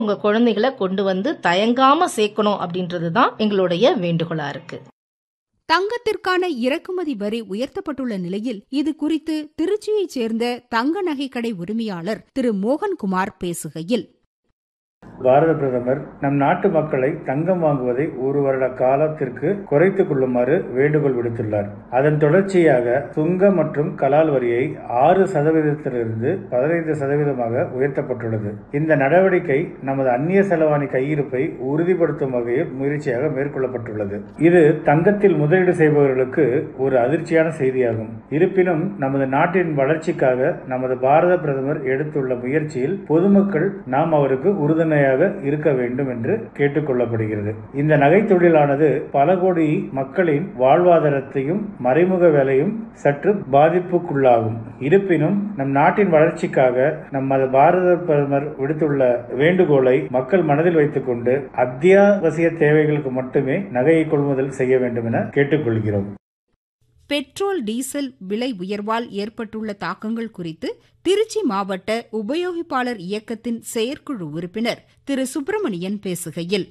உங்க குழந்தைகளை கொண்டு வந்து தயங்காம சேர்க்கணும் அப்படின்றது தான் எங்களுடைய வேண்டுகோளா இருக்கு தங்கத்திற்கான இறக்குமதி வரி உயர்த்தப்பட்டுள்ள நிலையில் இது குறித்து திருச்சியைச் சேர்ந்த தங்க நகைக்கடை உரிமையாளர் திரு மோகன்குமார் பேசுகையில் பாரத பிரதமர் நம் நாட்டு மக்களை தங்கம் வாங்குவதை ஒரு வருட காலத்திற்கு குறைத்துக் கொள்ளுமாறு வேண்டுகோள் விடுத்துள்ளார் அதன் தொடர்ச்சியாக சுங்க மற்றும் கலால் வரியை ஆறு சதவீதத்திலிருந்து பதினைந்து சதவீதமாக உயர்த்தப்பட்டுள்ளது இந்த நடவடிக்கை நமது அந்நிய செலவாணி கையிருப்பை உறுதிப்படுத்தும் வகையில் முயற்சியாக மேற்கொள்ளப்பட்டுள்ளது இது தங்கத்தில் முதலீடு செய்பவர்களுக்கு ஒரு அதிர்ச்சியான செய்தியாகும் இருப்பினும் நமது நாட்டின் வளர்ச்சிக்காக நமது பாரத பிரதமர் எடுத்துள்ள முயற்சியில் பொதுமக்கள் நாம் அவருக்கு உறுதுணையாக இருக்க வேண்டும் என்று கேட்டுக் கொள்ளப்படுகிறது இந்த நகை தொழிலானது பல கோடி மக்களின் வாழ்வாதாரத்தையும் மறைமுக வேலையும் சற்று பாதிப்புக்குள்ளாகும் இருப்பினும் நம் நாட்டின் வளர்ச்சிக்காக நமது பாரத பிரதமர் விடுத்துள்ள வேண்டுகோளை மக்கள் மனதில் வைத்துக் கொண்டு அத்தியாவசிய தேவைகளுக்கு மட்டுமே நகையை கொள்முதல் செய்ய வேண்டும் என கேட்டுக்கொள்கிறோம் பெட்ரோல் டீசல் விலை உயர்வால் ஏற்பட்டுள்ள தாக்கங்கள் குறித்து திருச்சி மாவட்ட உபயோகிப்பாளர் இயக்கத்தின் செயற்குழு உறுப்பினர் திரு சுப்பிரமணியன் பேசுகையில்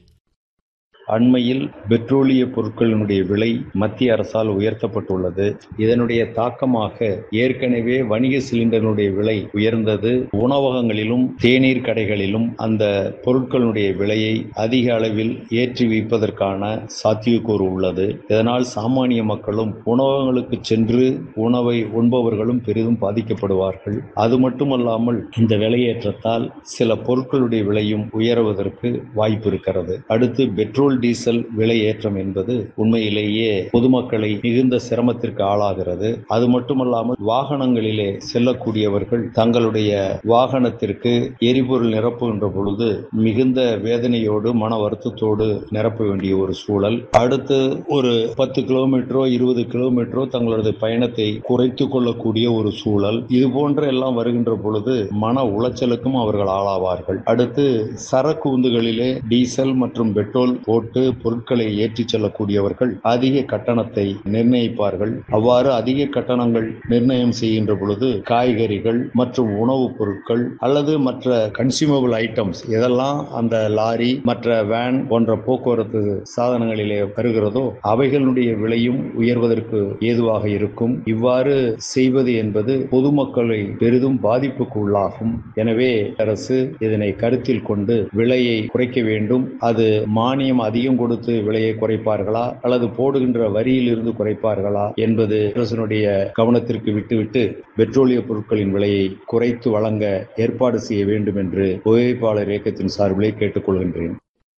அண்மையில் பெட்ரோலிய பொருட்களினுடைய விலை மத்திய அரசால் உயர்த்தப்பட்டுள்ளது இதனுடைய தாக்கமாக ஏற்கனவே வணிக சிலிண்டரினுடைய விலை உயர்ந்தது உணவகங்களிலும் தேநீர் கடைகளிலும் அந்த பொருட்களுடைய விலையை அதிக அளவில் ஏற்றி வைப்பதற்கான சாத்தியக்கூறு உள்ளது இதனால் சாமானிய மக்களும் உணவகங்களுக்கு சென்று உணவை உண்பவர்களும் பெரிதும் பாதிக்கப்படுவார்கள் அது மட்டுமல்லாமல் இந்த விலையேற்றத்தால் சில பொருட்களுடைய விலையும் உயருவதற்கு வாய்ப்பு இருக்கிறது அடுத்து பெட்ரோல் டீசல் விலை ஏற்றம் என்பது உண்மையிலேயே பொதுமக்களை மிகுந்த சிரமத்திற்கு ஆளாகிறது அது மட்டுமல்லாமல் வாகனங்களிலே செல்லக்கூடியவர்கள் தங்களுடைய வாகனத்திற்கு எரிபொருள் நிரப்புகின்ற பொழுது மிகுந்த வேதனையோடு மன வருத்தத்தோடு நிரப்ப வேண்டிய ஒரு சூழல் அடுத்து ஒரு பத்து கிலோமீட்டரோ இருபது கிலோமீட்டரோ தங்களது பயணத்தை குறைத்து கொள்ளக்கூடிய ஒரு சூழல் இது போன்ற எல்லாம் வருகின்ற பொழுது மன உளைச்சலுக்கும் அவர்கள் ஆளாவார்கள் அடுத்து சரக்கு உந்துகளிலே டீசல் மற்றும் பெட்ரோல் போட்டு பொருட்களை ஏற்றிச் செல்லக்கூடியவர்கள் அதிக கட்டணத்தை நிர்ணயிப்பார்கள் அவ்வாறு அதிக கட்டணங்கள் நிர்ணயம் செய்கின்ற பொழுது காய்கறிகள் மற்றும் உணவுப் பொருட்கள் அல்லது மற்ற கன்சியூமபிள் ஐட்டம்ஸ் எதெல்லாம் அந்த லாரி மற்ற வேன் போன்ற போக்குவரத்து சாதனங்களிலே வருகிறதோ அவைகளுடைய விலையும் உயர்வதற்கு ஏதுவாக இருக்கும் இவ்வாறு செய்வது என்பது பொதுமக்களை பெரிதும் பாதிப்புக்கு உள்ளாகும் எனவே அரசு இதனை கருத்தில் கொண்டு விலையை குறைக்க வேண்டும் அது மானியம் அதிகம் கொடுத்து விலையை குறைப்பார்களா அல்லது போடுகின்ற வரியிலிருந்து குறைப்பார்களா என்பது அரசனுடைய கவனத்திற்கு விட்டுவிட்டு பெட்ரோலிய பொருட்களின் விலையை குறைத்து வழங்க ஏற்பாடு செய்ய வேண்டும் என்று புகைப்பாளர் இயக்கத்தின் சார்பிலே கேட்டுக்கொள்கின்றேன்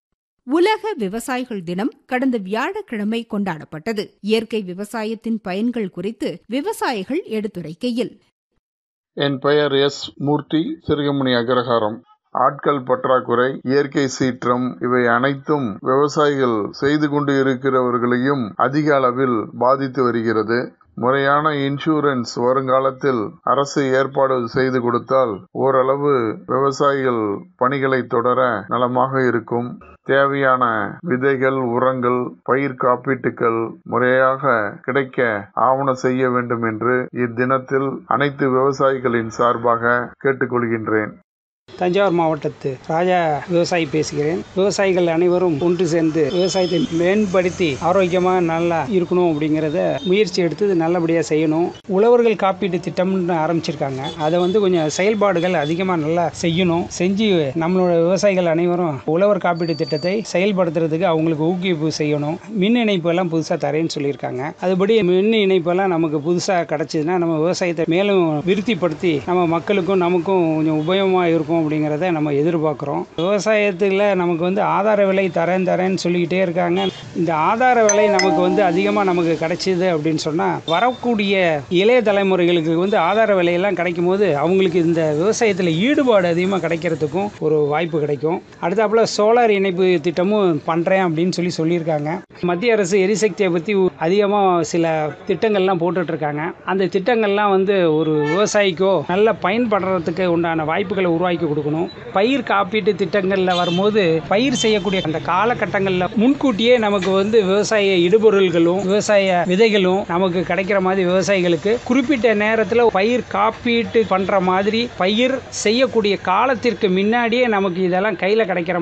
உலக விவசாயிகள் தினம் கடந்த வியாழக்கிழமை கொண்டாடப்பட்டது இயற்கை விவசாயத்தின் பயன்கள் குறித்து விவசாயிகள் எடுத்துரைக்கையில் என் பெயர் எஸ் மூர்த்தி சிறுகமணி அக்ரஹாரம் ஆட்கள் பற்றாக்குறை இயற்கை சீற்றம் இவை அனைத்தும் விவசாயிகள் செய்து கொண்டு இருக்கிறவர்களையும் அதிக அளவில் பாதித்து வருகிறது முறையான இன்சூரன்ஸ் வருங்காலத்தில் அரசு ஏற்பாடு செய்து கொடுத்தால் ஓரளவு விவசாயிகள் பணிகளை தொடர நலமாக இருக்கும் தேவையான விதைகள் உரங்கள் பயிர் காப்பீட்டுகள் முறையாக கிடைக்க ஆவண செய்ய வேண்டும் என்று இத்தினத்தில் அனைத்து விவசாயிகளின் சார்பாக கேட்டுக்கொள்கின்றேன் தஞ்சாவூர் மாவட்டத்து ராஜா விவசாயி பேசுகிறேன் விவசாயிகள் அனைவரும் ஒன்று சேர்ந்து விவசாயத்தை மேம்படுத்தி ஆரோக்கியமாக நல்லா இருக்கணும் அப்படிங்கிறத முயற்சி எடுத்து நல்லபடியாக செய்யணும் உழவர்கள் காப்பீட்டு திட்டம்னு ஆரம்பிச்சிருக்காங்க அதை வந்து கொஞ்சம் செயல்பாடுகள் அதிகமாக நல்லா செய்யணும் செஞ்சு நம்மளோட விவசாயிகள் அனைவரும் உழவர் காப்பீட்டு திட்டத்தை செயல்படுத்துறதுக்கு அவங்களுக்கு ஊக்குவிப்பு செய்யணும் மின் இணைப்பு எல்லாம் புதுசாக தரேன்னு சொல்லியிருக்காங்க அதுபடி மின் இணைப்பு எல்லாம் நமக்கு புதுசாக கிடைச்சதுன்னா நம்ம விவசாயத்தை மேலும் விருத்திப்படுத்தி நம்ம மக்களுக்கும் நமக்கும் கொஞ்சம் உபயோகமாக இருக்கும் அப்படிங்கிறத நம்ம எதிர்பார்க்குறோம் விவசாயத்தில் நமக்கு வந்து ஆதார விலை தரேன் தரேன்னு சொல்லிக்கிட்டே இருக்காங்க இந்த ஆதார விலை நமக்கு வந்து அதிகமாக நமக்கு கிடைச்சிது அப்படின்னு சொன்னால் வரக்கூடிய இளைய தலைமுறைகளுக்கு வந்து ஆதார விலையெல்லாம் கிடைக்கும் போது அவங்களுக்கு இந்த விவசாயத்தில் ஈடுபாடு அதிகமாக கிடைக்கிறதுக்கும் ஒரு வாய்ப்பு கிடைக்கும் அடுத்தாப்புல சோலார் இணைப்பு திட்டமும் பண்ணுறேன் அப்படின்னு சொல்லி சொல்லியிருக்காங்க மத்திய அரசு எரிசக்தியை பற்றி அதிகமாக சில திட்டங்கள்லாம் போட்டுட்ருக்காங்க அந்த திட்டங்கள்லாம் வந்து ஒரு விவசாயிக்கோ நல்ல பயன்படுறதுக்கு உண்டான வாய்ப்புகளை உருவாக்கி கொடுக்கணும் பயிர் காப்பீட்டு திட்டங்களில் வரும்போது பயிர் செய்யக்கூடிய அந்த காலகட்டங்களில் முன்கூட்டியே நமக்கு வந்து விவசாய இடுபொருள்களும் விவசாய விதைகளும் நமக்கு கிடைக்கிற மாதிரி விவசாயிகளுக்கு குறிப்பிட்ட நேரத்தில் பயிர் காப்பீட்டு பண்ணுற மாதிரி பயிர் செய்யக்கூடிய காலத்திற்கு முன்னாடியே நமக்கு இதெல்லாம் கையில் கிடைக்கிற